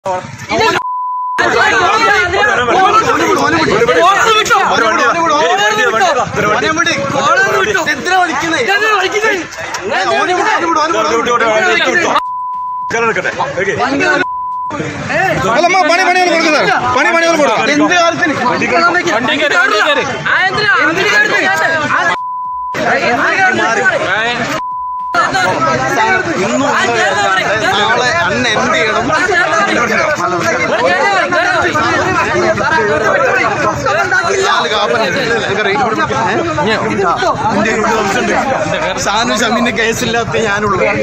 അല്ലമ്മ പണി പണി ഒന്ന് കൊടുക്കുന്നത് പണി പണി ഒന്ന് കൊടുക്കാം എന്ത് കാലത്തിന് നാളെ അന്ന് എന്ത് ചെയ്യണം നാല് കാപ്പൻ എനിക്ക് റേറ്റ് കൊടുക്കാം. ഷാനു ഷമീന്റെ കേസില്ലാത്ത ഞാനുള്ളൂ ഏ,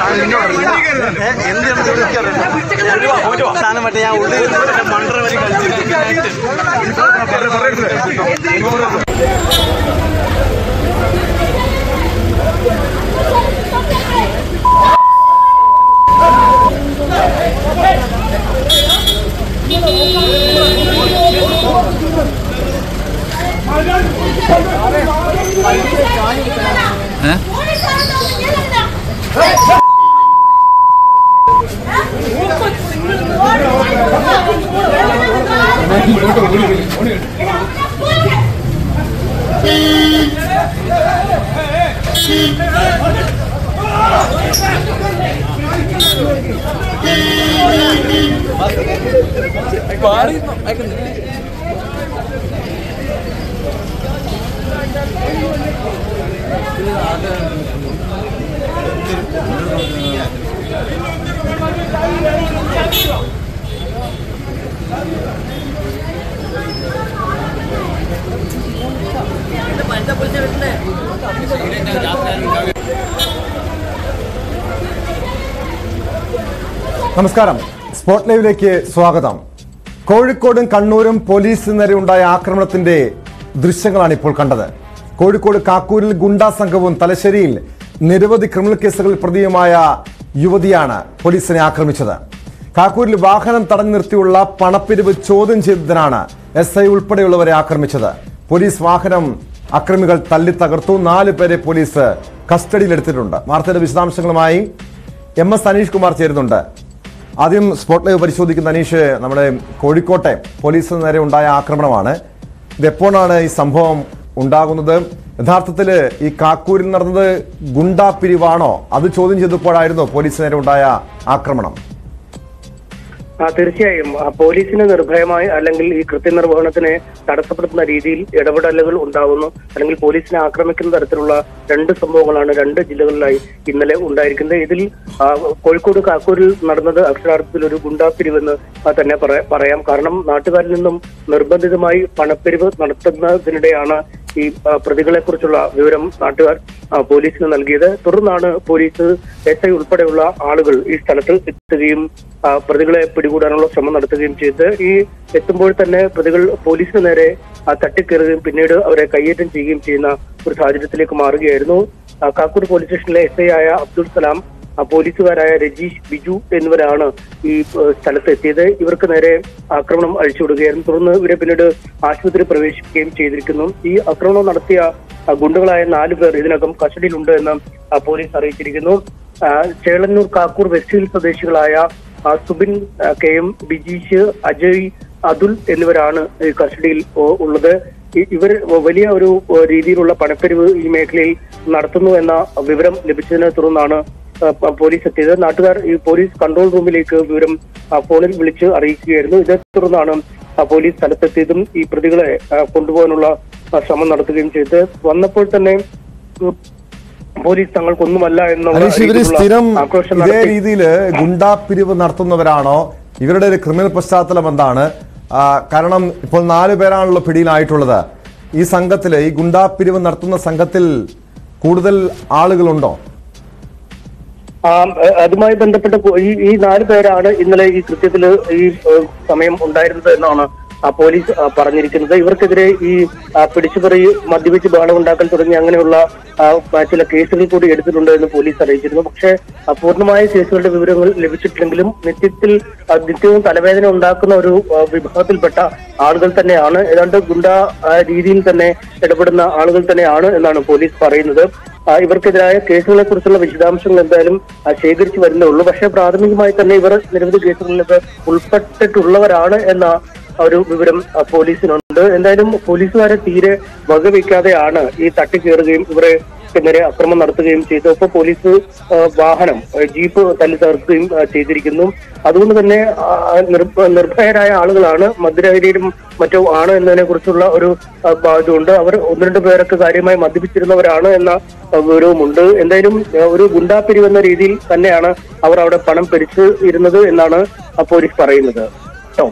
എന്ത് ചെയ്യണം എന്ന് എനിക്കറിയില്ല. ഷാനു മറ്റേ ഞാൻ ഉള്ളിൽ ഇരുന്നിട്ട് മണ്ടറ വരെ കളിച്ചിരിക്കുന്നു നമസ്കാരം സ്പോട്ട് ലൈവിലേക്ക് സ്വാഗതം കോഴിക്കോടും കണ്ണൂരും പോലീസിന് നേരെ ഉണ്ടായ ആക്രമണത്തിന്റെ ദൃശ്യങ്ങളാണ് ഇപ്പോൾ കണ്ടത് കോഴിക്കോട് കാക്കൂരിൽ ഗുണ്ടാ സംഘവും തലശ്ശേരിയിൽ നിരവധി ക്രിമിനൽ കേസുകളിൽ പ്രതിയുമായ യുവതിയാണ് പോലീസിനെ ആക്രമിച്ചത് കാക്കൂരിൽ വാഹനം തടഞ്ഞു നിർത്തിയുള്ള പണപ്പിരിവ് ചോദ്യം ചെയ്തതിനാണ് എസ് ഐ ഉൾപ്പെടെയുള്ളവരെ ആക്രമിച്ചത് പോലീസ് വാഹനം അക്രമികൾ തല്ലി തകർത്തു നാല് പേരെ പോലീസ് കസ്റ്റഡിയിലെടുത്തിട്ടുണ്ട് വാർത്തയുടെ വിശദാംശങ്ങളുമായി എം എസ് അനീഷ് കുമാർ ചേരുന്നുണ്ട് ആദ്യം സ്പോട്ട് ലൈവ് പരിശോധിക്കുന്ന അനീഷ് നമ്മുടെ കോഴിക്കോട്ടെ പോലീസിന് നേരെ ഉണ്ടായ ആക്രമണമാണ് ഇത് എപ്പോഴാണ് ഈ സംഭവം ഉണ്ടാകുന്നത് യഥാർത്ഥത്തിൽ ഈ കാക്കൂരിൽ നടന്നത് ഗുണ്ടാ പിരിവാണോ അത് ചോദ്യം ചെയ്തപ്പോഴായിരുന്നു പോലീസിന് നേരെ ഉണ്ടായ ആക്രമണം ആ തീർച്ചയായും ആ, പോലീസിന് നിർഭയമായി അല്ലെങ്കിൽ ഈ കൃത്യനിർവഹണത്തിനെ തടസ്സപ്പെടുത്തുന്ന രീതിയിൽ ഇടപെടലുകൾ ഉണ്ടാകുന്നു അല്ലെങ്കിൽ പോലീസിനെ ആക്രമിക്കുന്ന തരത്തിലുള്ള രണ്ട് സംഭവങ്ങളാണ് രണ്ട് ജില്ലകളിലായി ഇന്നലെ ഉണ്ടായിരിക്കുന്നത് ഇതിൽ ആ, കോഴിക്കോട് കാക്കൂരിൽ നടന്നത് അക്ഷരാർത്ഥത്തിൽ ഒരു ഗുണ്ടാപ്പിരിവെന്ന് ആ, തന്നെ പറ- പറയാം കാരണം നാട്ടുകാരിൽ നിന്നും നിർബന്ധിതമായി പണപ്പിരിവ് നടത്തുന്നതിനിടെയാണ് ഈ ആ, പ്രതികളെക്കുറിച്ചുള്ള വിവരം നാട്ടുകാർ ആ, പോലീസിന് നൽകിയത് തുടർന്നാണ് പോലീസ് എസ് ഐ ഉൾപ്പെടെയുള്ള ആളുകൾ ഈ സ്ഥലത്ത് എത്തുകയും ആ, പ്രതികളെ പിടികൂടാനുള്ള ശ്രമം നടത്തുകയും ചെയ്ത് ഈ എത്തുമ്പോൾ തന്നെ പ്രതികൾ പോലീസിന് നേരെ ആ, തട്ടിക്കയറുകയും പിന്നീട് അവരെ കയ്യേറ്റം ചെയ്യുകയും ചെയ്യുന്ന ഒരു സാഹചര്യത്തിലേക്ക് മാറുകയായിരുന്നു ആ, കാക്കൂർ പോലീസ് സ്റ്റേഷനിലെ എസ് ഐ ആയ അബ്ദുൾ സലാം ആ, പോലീസുകാരായ രജീഷ് ബിജു എന്നിവരാണ് ഈ ഏഹ്, സ്ഥലത്ത് എത്തിയത് ഇവർക്ക് നേരെ ആക്രമണം അഴിച്ചുവിടുകയായിരുന്നു തുടർന്ന് ഇവരെ പിന്നീട് ആശുപത്രി പ്രവേശിക്കുകയും ചെയ്തിരിക്കുന്നു ഈ ആക്രമണം നടത്തിയ ആ, ഗുണ്ടകളായ നാല് പേർ ഇതിനകം കസ്റ്റഡിയിലുണ്ട് എന്ന് ആ, പോലീസ് അറിയിച്ചിരിക്കുന്നു ആ, ചേളന്നൂർ കാക്കൂർ വെസ്റ്റ് ഹിൽ സ്വദേശികളായ ആ, സുബിൻ ആ, കെ എം ബിജീഷ് അജയ് അതുൽ എന്നിവരാണ് ഈ കസ്റ്റഡിയിൽ ഓ- ഉള്ളത് ഇ- ഇവർ വലിയ ഒരു ഏ, രീതിയിലുള്ള പണപ്പെരിവ് ഈ മേഖലയിൽ നടത്തുന്നു എന്ന വിവരം ലഭിച്ചതിനെ തുടർന്നാണ് ആ, പ- പോലീസ് എത്തിയത് നാട്ടുകാർ ഈ പോലീസ് കൺട്രോൾ റൂമിലേക്ക് വിവരം ആ, ഫോണിൽ വിളിച്ച് അറിയിക്കുകയായിരുന്നു ഇതേ തുടർന്നാണ് ആ, പോലീസ് സ്ഥലത്തെത്തിയതും ഈ പ്രതികളെ ആ, കൊണ്ടുപോകാനുള്ള ആ, ശ്രമം നടത്തുകയും ചെയ്ത് വന്നപ്പോൾ തന്നെ ഉം, പോലീസ് തങ്ങൾക്കൊന്നുമല്ല എന്നുള്ള അനീഷ് ഇവര് രീതിയിലുള്ള സ്ഥിരം ആക്രോശം ഇതേ നടത്തി രീതിയിൽ ഗുണ്ടാപ്പിരിവ് നടത്തുന്നവരാണോ ഇവരുടെ ഒരു ക്രിമിനൽ പശ്ചാത്തലം എന്താണ് ആ, കാരണം ഇപ്പോൾ നാല് പേരാണല്ലോ പിടിയിലായിട്ടുള്ളത് ഈ സംഘത്തിൽ ഈ ഗുണ്ടാപ്പിരിവ് നടത്തുന്ന സംഘത്തിൽ കൂടുതൽ ആളുകളുണ്ടോ ആ, ഏഹ്, അതുമായി ബന്ധപ്പെട്ട കു- ഈ ഈ നാല് പേരാണ് ഇന്നലെ ഈ കൃത്യത്തിൽ ഈ ഏഹ്, സമയം ഉണ്ടായിരുന്നത് എന്നാണ് ആ, പോലീസ് ആ, പറഞ്ഞിരിക്കുന്നത് ഇവർക്കെതിരെ ഈ ആ, പിടിച്ചുപറി മദ്യപിച്ച് ബഹളം ഉണ്ടാക്കൽ തുടങ്ങി അങ്ങനെയുള്ള ആ, ആ, ചില കേസുകൾ കൂടി എടുത്തിട്ടുണ്ട് എന്ന് പോലീസ് അറിയിച്ചിരുന്നു പക്ഷേ ആ, പൂർണ്ണമായ കേസുകളുടെ വിവരങ്ങൾ ലഭിച്ചിട്ടില്ലെങ്കിലും നിത്യത്തിൽ ആ, നിത്യവും തലവേദന ഉണ്ടാക്കുന്ന ഒരു ആ, വിഭാഗത്തിൽപ്പെട്ട ആളുകൾ തന്നെയാണ് ഏതാണ്ട് ഗുണ്ട ആ, രീതിയിൽ തന്നെ ഇടപെടുന്ന ആളുകൾ തന്നെയാണ് എന്നാണ് പോലീസ് പറയുന്നത് ആ, ഇവർക്കെതിരായ കേസുകളെ കുറിച്ചുള്ള വിശദാംശങ്ങൾ എന്തായാലും ആ, ശേഖരിച്ചു വരുന്നേ ഉള്ളൂ പക്ഷേ പ്രാഥമികമായി തന്നെ ഇവർ നിരവധി കേസുകളിലൊക്കെ ഉൾപ്പെട്ടിട്ടുള്ളവരാണ് എന്ന ഒരു വിവരം ആ, പോലീസിനുണ്ട് എന്തായാലും പോലീസുകാരെ തീരെ വകവയ്ക്കാതെയാണ് ഈ തട്ടിക്കയറുകയും ഇവരെ നേരെ അക്രമം നടത്തുകയും ചെയ്തു ഒപ്പം പോലീസ് ആ, വാഹനം ആ, ജീപ്പ് തല്ലി തകർക്കുകയും ആ, ചെയ്തിരിക്കുന്നു അതുകൊണ്ട് തന്നെ ആ, നിർഭ- നിർഭയരായ ആളുകളാണ് മദ്യലഹരിയിലും മറ്റോ ആണ് എന്നതിനെ കുറിച്ചുള്ള ഒരു ആ, ബ- ഇതുണ്ട് അവർ ഒന്ന് രണ്ട് പേരൊക്കെ കാര്യമായി മദ്യപിച്ചിരുന്നവരാണ് എന്ന ആ, വിവരവുമുണ്ട് എന്തായാലും ആ, ഒരു ഗുണ്ടാപ്പിരിവ് എന്ന രീതിയിൽ തന്നെയാണ് അവർ അവിടെ പണം പിരിച്ചു ഇരുന്നത് എന്നാണ് ആ, പോലീസ് പറയുന്നത് കേട്ടോ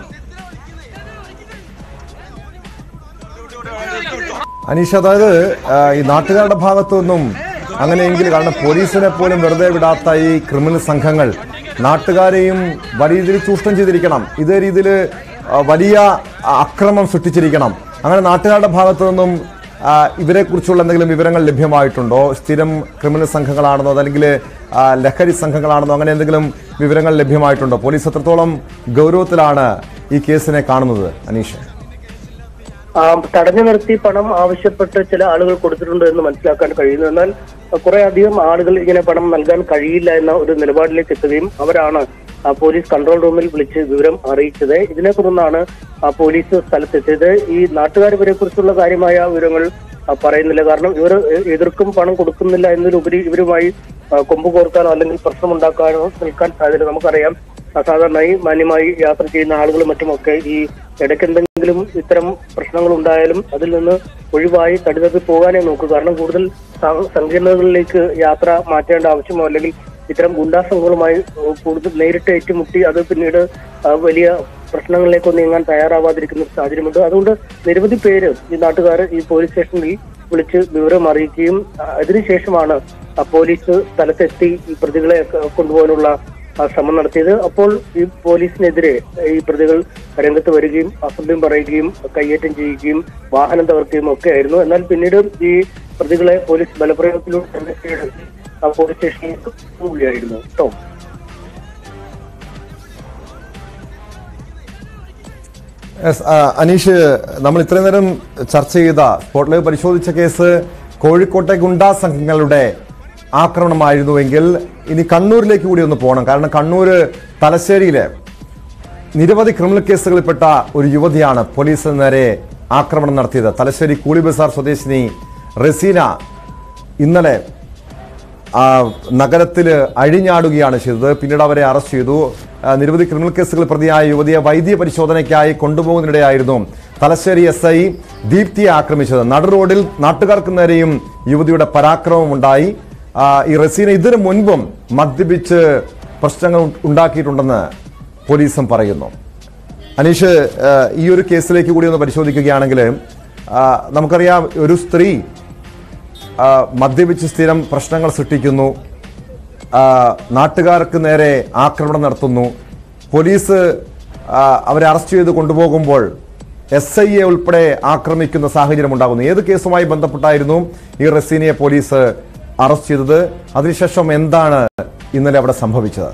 അനീഷ് അതായത് ആ, ഈ നാട്ടുകാരുടെ ഭാഗത്തു നിന്നും അങ്ങനെയെങ്കിൽ കാരണം പോലീസിനെ പോലും വെറുതെ വിടാത്ത ഈ ക്രിമിനൽ സംഘങ്ങൾ നാട്ടുകാരെയും വലിയ രീതിയിൽ ചൂഷണം ചെയ്തിരിക്കണം ഇതേ രീതിയിൽ ആ, വലിയ അക്രമം സൃഷ്ടിച്ചിരിക്കണം അങ്ങനെ നാട്ടുകാരുടെ ഭാഗത്തു നിന്നും ആ, ഇവരെക്കുറിച്ചുള്ള എന്തെങ്കിലും വിവരങ്ങൾ ലഭ്യമായിട്ടുണ്ടോ സ്ഥിരം ക്രിമിനൽ സംഘങ്ങളാണെന്നോ അതല്ലെങ്കിൽ ആ, ലഹരി സംഘങ്ങളാണെന്നോ അങ്ങനെ എന്തെങ്കിലും വിവരങ്ങൾ ലഭ്യമായിട്ടുണ്ടോ പോലീസ് എത്രത്തോളം ഗൗരവത്തിലാണ് ഈ കേസിനെ കാണുന്നത് അനീഷ് ആ, തടഞ്ഞു നിർത്തി പണം ആവശ്യപ്പെട്ട് ചില ആളുകൾ കൊടുത്തിട്ടുണ്ട് എന്ന് മനസ്സിലാക്കാൻ കഴിയുന്നു എന്നാൽ കുറെ അധികം ആളുകൾ ഇങ്ങനെ പണം നൽകാൻ കഴിയില്ല എന്ന ഒരു നിലപാടിലേക്ക് എത്തുകയും അവരാണ് ആ, പോലീസ് കൺട്രോൾ റൂമിൽ വിളിച്ച് വിവരം അറിയിച്ചത് ഇതിനെ തുടർന്നാണ് ആ, പോലീസ് സ്ഥലത്തെത്തിയത് ഈ നാട്ടുകാർ ഇവരെ കുറിച്ചുള്ള കാര്യമായ വിവരങ്ങൾ ആ, പറയുന്നില്ല കാരണം ഇവർ എ- എതിർക്കും പണം കൊടുക്കുന്നില്ല എന്നതിലുപരി ഇവരുമായി ആ, കൊമ്പ് കോർക്കാനോ അല്ലെങ്കിൽ പ്രശ്നമുണ്ടാക്കാനോ നിൽക്കാൻ സാധ്യത നമുക്കറിയാം ആ, സാധാരണയായി മാന്യമായി യാത്ര ചെയ്യുന്ന ആളുകളും മറ്റുമൊക്കെ ഈ ഇടയ്ക്ക് എന്തെങ്കിലും ഇത്തരം പ്രശ്നങ്ങൾ ഉണ്ടായാലും അതിൽ നിന്ന് ഒഴിവായി തടിതപ്പി പോകാനേ നോക്കൂ കാരണം കൂടുതൽ സ- സങ്കീർണതകളിലേക്ക് യാത്ര മാറ്റേണ്ട ആവശ്യമോ അല്ലെങ്കിൽ ഇത്തരം ഗുണ്ടാസംഘങ്ങളുമായി ഏഹ്, കൂടുതൽ നേരിട്ട് ഏറ്റുമുട്ടി അത് പിന്നീട് ആ, വലിയ പ്രശ്നങ്ങളിലേക്ക് നീങ്ങാൻ തയ്യാറാവാതിരിക്കുന്ന ഒരു സാഹചര്യമുണ്ട് അതുകൊണ്ട് നിരവധി പേര് ഈ നാട്ടുകാർ ഈ പോലീസ് സ്റ്റേഷനിൽ വിളിച്ച് വിവരം അറിയിക്കുകയും ആ, അതിനുശേഷമാണ് ആ, പോലീസ് സ്ഥലത്തെത്തി ഈ പ്രതികളെ ഒക്കെ കൊണ്ടുപോകാനുള്ള ആ ശ്രമം നടത്തിയത് അപ്പോൾ ഈ പോലീസിനെതിരെ ഈ പ്രതികൾ രംഗത്ത് വരികയും അസഭ്യം പറയുകയും കയ്യേറ്റം ചെയ്യുകയും വാഹനം തകർക്കുകയും ഒക്കെ ആയിരുന്നു എന്നാൽ പിന്നീട് ഈ പ്രതികളെ പോലീസ് ബലപ്രയോഗത്തിലൂടെ തന്നെ കീഴടക്കി ആ പോലീസ് സ്റ്റേഷനിൽ കൊണ്ടുപോവുകയായിരുന്നു കേട്ടോ എസ്, ആ, അനീഷ് നമ്മൾ ഇത്രയും നേരം ചർച്ച ചെയ്ത സ്പോട്ട് ലൈവ് പരിശോധിച്ച കേസ് കോഴിക്കോട്ടെ ഗുണ്ടാ സംഘങ്ങളുടെ ആക്രമണമായിരുന്നുവെങ്കിൽ ഇനി കണ്ണൂരിലേക്ക് കൂടി ഒന്ന് പോകണം കാരണം കണ്ണൂർ തലശ്ശേരിയിലെ നിരവധി ക്രിമിനൽ കേസുകളിൽപ്പെട്ട ഒരു യുവതിയാണ് പോലീസിന് നേരെ ആക്രമണം നടത്തിയത് തലശ്ശേരി കൂളി ബസാർ സ്വദേശിനി റസീന ഇന്നലെ ആ, നഗരത്തില് അഴിഞ്ഞാടുകയാണ് ചെയ്തത് പിന്നീട് അവരെ അറസ്റ്റ് ചെയ്തു ആ, നിരവധി ക്രിമിനൽ കേസുകൾ പ്രതിയായ യുവതിയെ വൈദ്യ പരിശോധനയ്ക്കായി കൊണ്ടുപോകുന്നതിനിടെയായിരുന്നു തലശ്ശേരി എസ് ഐ ദീപ്തിയെ ആക്രമിച്ചത് നടു റോഡിൽ നാട്ടുകാർക്ക് നേരെയും യുവതിയുടെ പരാക്രമം ഉണ്ടായി ആ, ഈ റസീന ഇതിനു മുൻപും മദ്യപിച്ച് പ്രശ്നങ്ങൾ ഉണ്ടാക്കിയിട്ടുണ്ടെന്ന് പോലീസും പറയുന്നു അനീഷ് ആ, ഈ ഒരു കേസിലേക്ക് കൂടി ഒന്ന് പരിശോധിക്കുകയാണെങ്കിൽ ആ, നമുക്കറിയാം ഒരു സ്ത്രീ ആ, മദ്യപിച്ച് സ്ഥിരം പ്രശ്നങ്ങൾ സൃഷ്ടിക്കുന്നു ആ, നാട്ടുകാർക്ക് നേരെ ആക്രമണം നടത്തുന്നു പോലീസ് ആ, അവരെ അറസ്റ്റ് ചെയ്ത് കൊണ്ടുപോകുമ്പോൾ എസ് ഐ എ ഉൾപ്പെടെ ആക്രമിക്കുന്ന സാഹചര്യം ഉണ്ടാകുന്നു ഏത് കേസുമായി ബന്ധപ്പെട്ടായിരുന്നു ഈ റസീനയെ പോലീസ് അറസ്റ്റ് ചെയ്തത് അതിനുശേഷം എന്താണ് ഇന്നലെ അവിടെ സംഭവിച്ചത്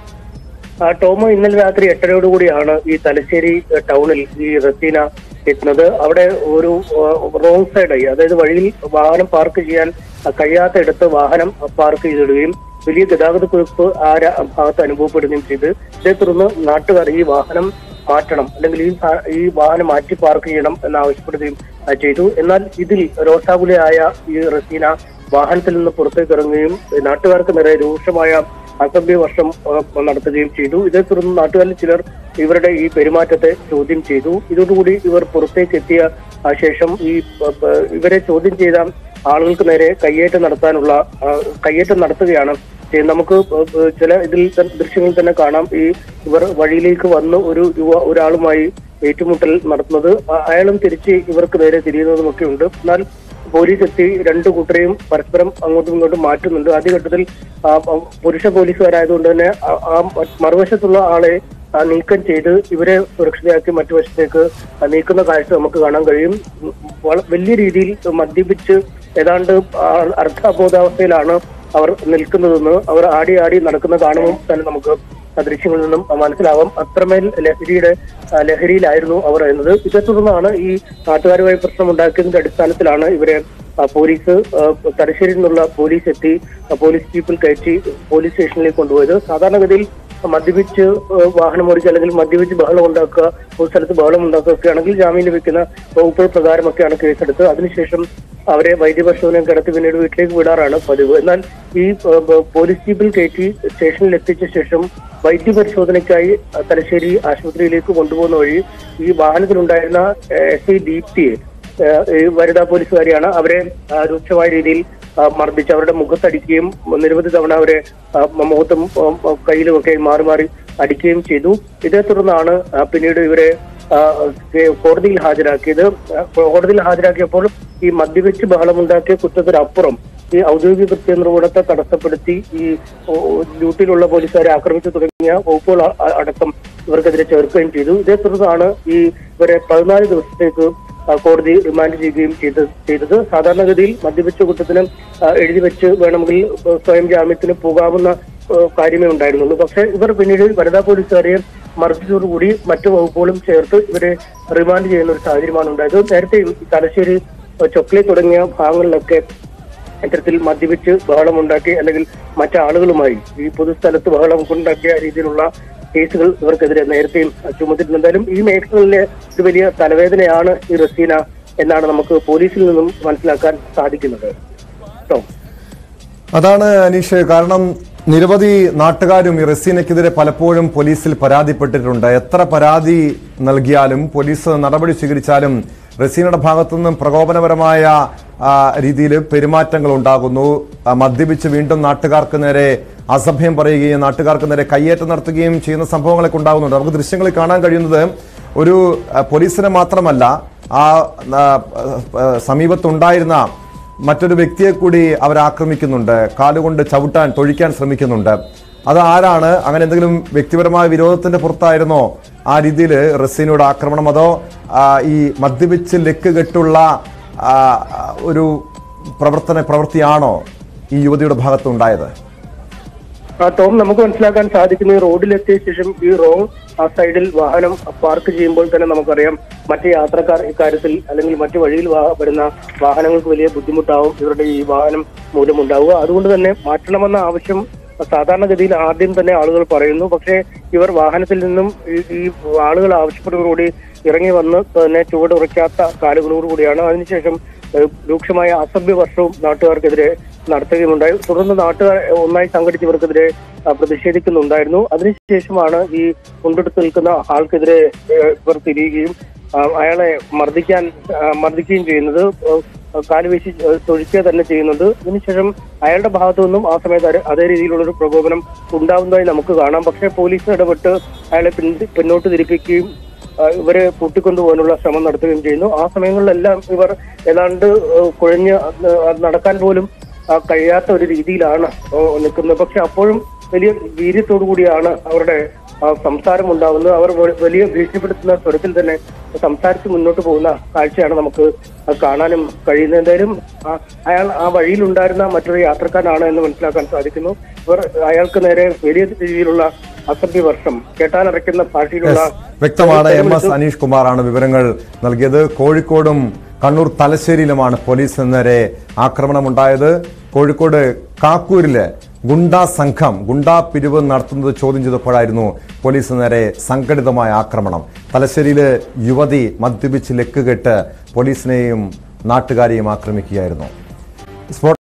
ആ, ടോമോ ഇന്നലെ രാത്രി എട്ടരയോട് കൂടിയാണ് ഈ തലശ്ശേരി ഏഹ്, ടൗണിൽ ഈ റസീന എത്തുന്നത് അവിടെ ഒരു റോങ് സൈഡായി അതായത് വഴിയിൽ വാഹനം പാർക്ക് ചെയ്യാൻ ആ, കഴിയാത്ത ഇടത്ത് വാഹനം പാർക്ക് ചെയ്തിടുകയും വലിയ ഗതാഗത കുറിപ്പ് ആ ര- ഭാഗത്ത് അനുഭവപ്പെടുകയും ചെയ്ത് ഇതേ തുടർന്ന് നാട്ടുകാർ ഈ വാഹനം മാറ്റണം അല്ലെങ്കിൽ ഈ സാ- ഈ വാഹനം മാറ്റി പാർക്ക് ചെയ്യണം എന്ന് ആവശ്യപ്പെടുകയും ആ, ചെയ്തു എന്നാൽ ഇതിൽ രോഷാകുലയായ ഈ റസീന വാഹനത്തിൽ നിന്ന് പുറത്തേക്ക് ഇറങ്ങുകയും ഏഹ്, നാട്ടുകാർക്ക് നേരെ രൂക്ഷമായ അസഭ്യവർഷം ആ, നടത്തുകയും ചെയ്തു ഇതേ തുടർന്ന് നാട്ടുകാരിൽ ചിലർ ഇവരുടെ ഈ പെരുമാറ്റത്തെ ചോദ്യം ചെയ്തു ഇതോടുകൂടി ഇവർ പുറത്തേക്ക് എത്തിയ ആ, ശേഷം ഈ പ- പ- ഇവരെ ചോദ്യം ചെയ്ത ആളുകൾക്ക് നേരെ കയ്യേറ്റം നടത്താനുള്ള ആ, കയ്യേറ്റം നടത്തുകയാണ് ചെയ്യുന്നത്. നമുക്ക് പ- പ- ചില ഇതിൽ ത- ദൃശ്യങ്ങളിൽ തന്നെ കാണാം ഈ ഇവർ വഴിയിലേക്ക് വന്ന് ഒരു യുവ ഒരാളുമായി ഏറ്റുമുട്ടൽ നടത്തുന്നത് ആ- അയാളും തിരിച്ച് ഇവർക്ക് നേരെ തിരിയുന്നതുമൊക്കെ ഉണ്ട് എന്നാൽ പോലീസ് എത്തി രണ്ടു കൂട്ടരെയും പരസ്പരം അങ്ങോട്ടും ഇങ്ങോട്ടും മാറ്റുന്നുണ്ട് ആദ്യഘട്ടത്തിൽ ആ, ആ, പുരുഷ പോലീസുകാരായതുകൊണ്ട് തന്നെ ആ- ആ മറുവശത്തുള്ള ആളെ ആ, നീക്കം ചെയ്ത് ഇവരെ സുരക്ഷിതയാക്കി മറ്റു വശത്തേക്ക് ആ, നീക്കുന്ന കാഴ്ച നമുക്ക് കാണാൻ കഴിയും ഉം, വള- വലിയ രീതിയിൽ മദ്യപിച്ച് ഏതാണ്ട് ആ, അർദ്ധബോധാവസ്ഥയിലാണ് അവർ നിൽക്കുന്നതെന്ന് അവർ ആടി ആടി നടക്കുന്ന കാണുമ്പോൾ തന്നെ നമുക്ക് ആ ദൃശ്യങ്ങളിൽ നിന്നും മനസ്സിലാവാം അത്രമേൽ ലഹരിയുടെ ആ, ലഹരിയിലായിരുന്നു അവർ എന്നത് ഇതേ തുടർന്നാണ് ഈ നാട്ടുകാരുമായി പ്രശ്നം ഉണ്ടാക്കിയതിന്റെ അടിസ്ഥാനത്തിലാണ് ഇവരെ ആ, പോലീസ് ആ, തലശ്ശേരിയിൽ നിന്നുള്ള പോലീസ് എത്തി ആ, പോലീസ് ജീപ്പിൽ കയറ്റി പോലീസ് സ്റ്റേഷനിലേക്ക് കൊണ്ടുപോയത് സാധാരണഗതിയിൽ മദ്യപിച്ച് ആ, വാഹനം ഓടിക്കുക അല്ലെങ്കിൽ മദ്യപിച്ച് ബഹളം ഉണ്ടാക്കുക ഒരു സ്ഥലത്ത് ബഹളം ഉണ്ടാക്കുക ഒക്കെ ആണെങ്കിൽ ജാമ്യം ലഭിക്കുന്ന വകുപ്പുകൾ പ്രകാരമൊക്കെയാണ് കേസെടുത്ത് അതിനുശേഷം അവരെ വൈദ്യപരിശോധന കിടത്തി പിന്നീട് വീട്ടിലേക്ക് വിടാറാണ് പതിവ് എന്നാൽ ഈ ആ, ബ- പോലീസ് ജീപ്പിൽ കയറ്റി സ്റ്റേഷനിൽ എത്തിച്ച ശേഷം വൈദ്യപരിശോധനയ്ക്കായി ആ, തലശ്ശേരി ആശുപത്രിയിലേക്ക് കൊണ്ടുപോകുന്ന വഴി ഈ വാഹനത്തിലുണ്ടായിരുന്ന എസ് ഐ ദീപ്തിയെ ഏഹ് ഈ വനിതാ പോലീസുകാരിയാണ് അവരെ ആ, രൂക്ഷമായ രീതിയിൽ ആ, മർദ്ദിച്ച് അവരുടെ മുഖത്തടിക്കുകയും നിരവധി തവണ അവരെ ആ, മുഖത്തും ഉം, ഉം, കയ്യിലുമൊക്കെ മാറി മാറി അടിക്കുകയും ചെയ്തു ഇതേ തുടർന്നാണ് ആ, പിന്നീട് ഇവരെ ആ, കെ- കോടതിയിൽ ഹാജരാക്കിയത് ആ, കോടതിയിൽ ഹാജരാക്കിയപ്പോൾ ഈ മദ്യവെച്ച് ബഹളമുണ്ടാക്കിയ കുറ്റത്തിനപ്പുറം ഈ ഔദ്യോഗിക കൃത്യനിർവഹണത്തെ തടസ്സപ്പെടുത്തി ഈ ഓ, ഓ, ഡ്യൂട്ടിയിലുള്ള പോലീസുകാരെ ആക്രമിച്ചു തുടങ്ങിയ വകുപ്പുകൾ അ- അ- അടക്കം ഇവർക്കെതിരെ ചേർക്കുകയും ചെയ്തു ഇതേ തുടർന്നാണ് ഈ ഇവരെ പതിനാല് ദിവസത്തേക്ക് ആ, കോടതി റിമാൻഡ് ചെയ്യുകയും ചെയ്ത് ചെയ്തത് സാധാരണഗതിയിൽ മദ്യപിച്ച കുറ്റത്തിന് ആ, എഴുതി വെച്ച് വേണമെങ്കിൽ ആ, സ്വയം ജാമ്യത്തിന് പോകാവുന്ന ആ, കാര്യമേ ഉണ്ടായിരുന്നുള്ളൂ പക്ഷേ ഇവർ പിന്നീട് വനിതാ പോലീസുകാരെ മർദ്ദിച്ചതോടുകൂടി മറ്റു വകുപ്പുകളും ചേർത്ത് ഇവരെ റിമാൻഡ് ചെയ്യുന്ന ഒരു സാഹചര്യമാണ് ഉണ്ടായത് നേരത്തെ ഈ തലശ്ശേരി ആ, ചൊക്ലി തുടങ്ങിയ ഭാഗങ്ങളിലൊക്കെ ഇത്തരത്തിൽ മദ്യപിച്ച് ബഹളമുണ്ടാക്കി അല്ലെങ്കിൽ മറ്റാളുകളുമായി ഈ പൊതുസ്ഥലത്ത് ബഹളം ഉണ്ടാക്കിയ രീതിയിലുള്ള കേസുകൾ ഇവർക്കെതിരെ നേരത്തെയും ചുമത്തിയിട്ടുണ്ട് എന്തായാലും ഈ മേഖലകളിലെ ഒരു വലിയ തലവേദനയാണ് ഈ റസീന എന്നാണ് നമുക്ക് പോലീസിൽ നിന്നും മനസ്സിലാക്കാൻ സാധിക്കുന്നത് കേട്ടോ അതാണ് അനീഷ് കാരണം നിരവധി നാട്ടുകാരും ഈ റസീനയ്ക്കെതിരെ പലപ്പോഴും പോലീസിൽ പരാതിപ്പെട്ടിട്ടുണ്ട് എത്ര പരാതി നൽകിയാലും പോലീസ് നടപടി സ്വീകരിച്ചാലും റസീനയുടെ ഭാഗത്തുനിന്നും പ്രകോപനപരമായ ആ, രീതിയിൽ പെരുമാറ്റങ്ങൾ ഉണ്ടാകുന്നു ആ, മദ്യപിച്ച് വീണ്ടും നാട്ടുകാർക്ക് നേരെ അസഭ്യം പറയുകയും നാട്ടുകാർക്ക് നേരെ കയ്യേറ്റം നടത്തുകയും ചെയ്യുന്ന സംഭവങ്ങളൊക്കെ ഉണ്ടാകുന്നുണ്ട് നമുക്ക് ദൃശ്യങ്ങളിൽ കാണാൻ കഴിയുന്നത് ഒരു ആ, പോലീസിനെ മാത്രമല്ല ആ ആ, ആ, സമീപത്തുണ്ടായിരുന്ന മറ്റൊരു വ്യക്തിയെ കൂടി അവർ ആക്രമിക്കുന്നുണ്ട് കാലുകൊണ്ട് ചവിട്ടാൻ തൊഴിക്കാൻ ശ്രമിക്കുന്നുണ്ട് അത് ആരാണ് അങ്ങനെ എന്തെങ്കിലും വ്യക്തിപരമായ വിരോധത്തിന്റെ പുറത്തായിരുന്നോ ആ രീതിയിൽ റസീനയുടെ ആക്രമണം അതോ ആ, ഈ മദ്യപിച്ച് ലക്ക് കെട്ടുള്ള ആ, ഒരു പ്രവർത്തന പ്രവൃത്തിയാണോ ഈ യുവതിയുടെ ഭാഗത്തുണ്ടായത് ആ ടോം നമുക്ക് മനസ്സിലാക്കാൻ സാധിക്കുന്ന ഈ റോഡിലെത്തിയ ശേഷം ഈ റോങ് ആ സൈഡിൽ വാഹനം പാർക്ക് ചെയ്യുമ്പോൾ തന്നെ നമുക്കറിയാം മറ്റ് യാത്രക്കാർ ഇക്കാര്യത്തിൽ അല്ലെങ്കിൽ മറ്റു വഴിയിൽ വാ- വരുന്ന വാഹനങ്ങൾക്ക് വലിയ ബുദ്ധിമുട്ടാവും ഇവരുടെ ഈ വാഹനം മൂലമുണ്ടാവുക അതുകൊണ്ട് തന്നെ മാറ്റണമെന്ന ആവശ്യം സാധാരണഗതിയിൽ ആദ്യം തന്നെ ആളുകൾ പറയുന്നു പക്ഷേ ഇവർ വാഹനത്തിൽ നിന്നും ഈ- ഈ ആളുകൾ ആവശ്യപ്പെട്ടതോടുകൂടി ഇറങ്ങി വന്ന് തന്നെ ചുവടുറയ്ക്കാത്ത കാലുകളോടുകൂടിയാണ് അതിനുശേഷം ഏഹ്, രൂക്ഷമായ അസഭ്യ വർഷവും നാട്ടുകാർക്കെതിരെ നടത്തുകയുണ്ടായി തുടർന്ന് നാട്ടുകാർ ഒന്നായി സംഘടിച്ച് ഇവർക്കെതിരെ ആ, പ്രതിഷേധിക്കുന്നുണ്ടായിരുന്നു അതിനുശേഷമാണ് ഈ കൊണ്ടെടുത്ത് നിൽക്കുന്ന ആൾക്കെതിരെ ഏഹ്, ഇവർ തിരിയുകയും ആ, അയാളെ മർദ്ദിക്കാൻ ആ, മർദ്ദിക്കുകയും ചെയ്യുന്നത് ഏഹ്, കാലുവീശി ഏഹ്, തൊഴിക്കുക തന്നെ ചെയ്യുന്നുണ്ട് ഇതിനുശേഷം അയാളുടെ ഭാഗത്തു നിന്നും ആ സമയത്ത് അതേ- അതേ രീതിയിലുള്ള ഒരു പ്രകോപനം ഉണ്ടാവുന്നതായി നമുക്ക് കാണാം പക്ഷേ പോലീസ് ഇടപെട്ട് അയാളെ പിൻ- പിന്നോട്ട് തിരിപ്പിക്കുകയും ആ, ഇവരെ കൂട്ടിക്കൊണ്ടുപോകാനുള്ള ശ്രമം നടത്തുകയും ചെയ്യുന്നു ആ സമയങ്ങളിലെല്ലാം ഇവർ ഏതാണ്ട് ഏഹ്, കുഴഞ്ഞ് അത് നടക്കാൻ പോലും ആ, കഴിയാത്ത ഒരു രീതിയിലാണ് ഓ, നിൽക്കുന്നത് പക്ഷെ അപ്പോഴും വലിയ വീര്യത്തോടു കൂടിയാണ് അവരുടെ ആ, സംസാരം ഉണ്ടാവുന്നത് അവർ വ- വലിയ ഭീഷണിപ്പെടുത്തുന്ന സ്വരത്തിൽ തന്നെ സംസാരിച്ച് മുന്നോട്ട് പോകുന്ന കാഴ്ചയാണ് നമുക്ക് കാണാനും കഴിയുന്നത് എന്തായാലും ആ- അയാൾ ആ വഴിയിലുണ്ടായിരുന്ന മറ്റൊരു യാത്രക്കാരനാണ് എന്ന് മനസ്സിലാക്കാൻ സാധിക്കുന്നു ഇവർ അയാൾക്ക് നേരെ വലിയ രീതിയിലുള്ള അസഭ്യ വർഷം കേട്ടാലറയ്ക്കുന്ന ഭാഷയിലുള്ള വ്യക്തമാണ് എം എസ് അനീഷ് കുമാറാണ് വിവരങ്ങൾ നൽകിയത് കോഴിക്കോടും കണ്ണൂർ തലശ്ശേരിയിലുമാണ് പോലീസിന് നേരെ ആക്രമണമുണ്ടായത് കോഴിക്കോട് കാക്കൂരില് ഗുണ്ടാ സംഘം ഗുണ്ടാ പിരിവ് നടത്തുന്നത് ചോദ്യം ചെയ്തപ്പോഴായിരുന്നു പോലീസിന് നേരെ സംഘടിതമായ ആക്രമണം തലശ്ശേരിയില് യുവതി മദ്യപിച്ച് ലക്കുകെട്ട് പോലീസിനെയും നാട്ടുകാരെയും ആക്രമിക്കുകയായിരുന്നു സ്ഫോട